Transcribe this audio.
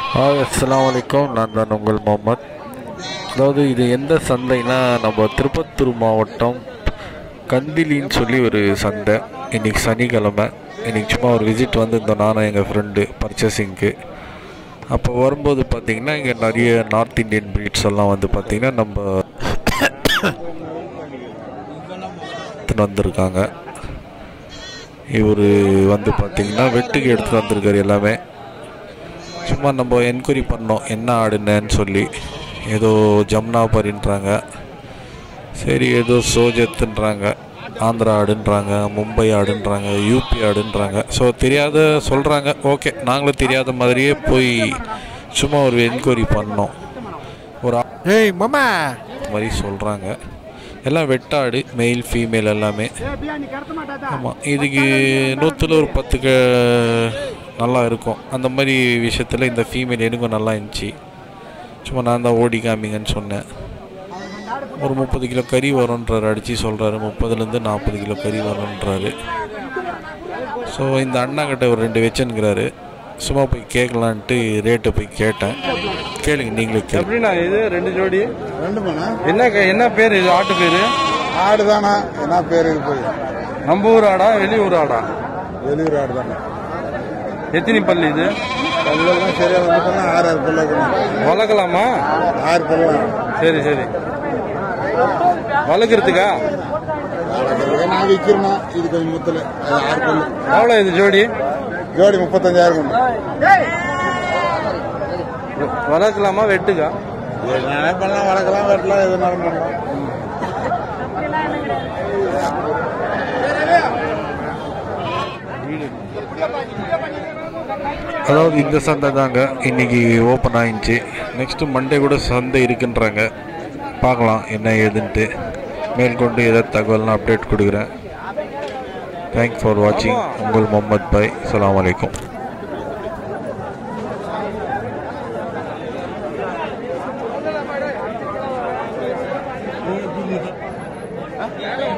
Hi அஸ்ஸலாமு அலைக்கும் நான் தான் உங்கள் முகமது அதாவது இது எந்த சந்தைனா நம்ம திருப்பத்தூர் மாவட்டம் கந்திலின்னு சொல்லி ஒரு சந்தை இன்னைக்கு சனிக்கிழமை இன்னைக்கு சும்மா ஒரு விசிட் வந்திருந்தோம் நானும் எங்கள் ஃப்ரெண்டு பர்ச்சேசிங்க்கு அப்போ வரும்போது பார்த்திங்கன்னா இங்கே நிறைய நார்த் இந்தியன் ப்ரீட்ஸ் எல்லாம் வந்து பார்த்திங்கன்னா நம்ம எடுத்துன்னு வந்திருக்காங்க இவர் வந்து பார்த்திங்கன்னா வெட்டுக்கு எடுத்துகிட்டு வந்திருக்காரு எல்லாமே சும்மா நம்ம என்கொயரி பண்ணோம் என்ன ஆடுனேன்னு சொல்லி ஏதோ ஜம்னாபரின்றாங்க சரி ஏதோ சோஜத்துன்றாங்க ஆந்திரா ஆடுன்றாங்க மும்பை ஆடுன்றாங்க யூபி ஆடுன்றாங்க ஸோ தெரியாத சொல்கிறாங்க ஓகே நாங்களும் தெரியாத மாதிரியே போய் சும்மா ஒரு என்கொயரி பண்ணோம் ஒரு ஆ- ஏய் மாமா மாதிரி சொல்கிறாங்க எல்லாம் வெட்டாடு மெயில் ஃபீமேல் எல்லாமே ஆமாம் இதுக்கு நூற்றில் ஒரு பத்துக்கு நல்லா இருக்கும் அந்த மாதிரி விஷயத்தில் இந்த ஃபீமேல் எனக்கும் நல்லா இருந்துச்சு சும்மா நான் தான் ஓடி காமிங்கன்னு சொன்னேன் ஒரு முப்பது கிலோ கறி வரும்ன்றாரு அடித்து சொல்கிறாரு முப்பதுலேருந்து நாற்பது கிலோ கறி வரும்ன்றாரு ஸோ இந்த அண்ணாக்கிட்ட ஒரு ரெண்டு வச்சுன்னுக்கிறாரு சும்மா போய் கேட்கலான்ட்டு ரேட்டை போய் கேட்டேன் கேளுங்க நீங்களே கேளுங்க எப்படிண்ணா இது ரெண்டு ஜோடி ரெண்டு மணி என்ன க- என்ன பேர் இது ஆட்டு பேரு ஆடு தானே என்ன பேர் இது போய் நம்ம ஊர் ஆடா வெளியூர் ஆடா வெளியூர் ஆடு தானே எத்தனை பல்லு இது பல்லெல்லாம் சரியா வந்து பண்ணா ஆறு ஆறு பல்லு இருக்கணும். வளர்க்கலாமா ஆறு பல்லு சரி சரி வளர்க்கறதுக்கா நான் விற்கிறேன்னா இது கொஞ்சம் முத்துல அது ஆறு பல்லு எவ்வளோ இது ஜோடி ஜோடி முப்பத்தஞ்சாயிரம் கொண்டு வளர்க்கலாமா வெட்டுக்கா என்ன பண்ணலாம் வளர்க்கலாம் வெட்டலாம் எதுனாலும் பண்ணலாம் அதாவது இந்த சந்தை தாங்க இன்னைக்கு ஓப்பன் ஆயிடுச்சு நெக்ஸ்ட்டு மண்டே கூட சந்தை இருக்குன்றாங்க பார்க்கலாம் என்ன ஏதுன்ட்டு மேற்கொண்டு ஏதாவது தகவல்னா அப்டேட் கொடுக்குறேன் தேங்க்ஸ் ஃபார் வாட்சிங் உங்கள் முகமது பாய் அஸ்ஸலாமு அலைக்கும் ஆ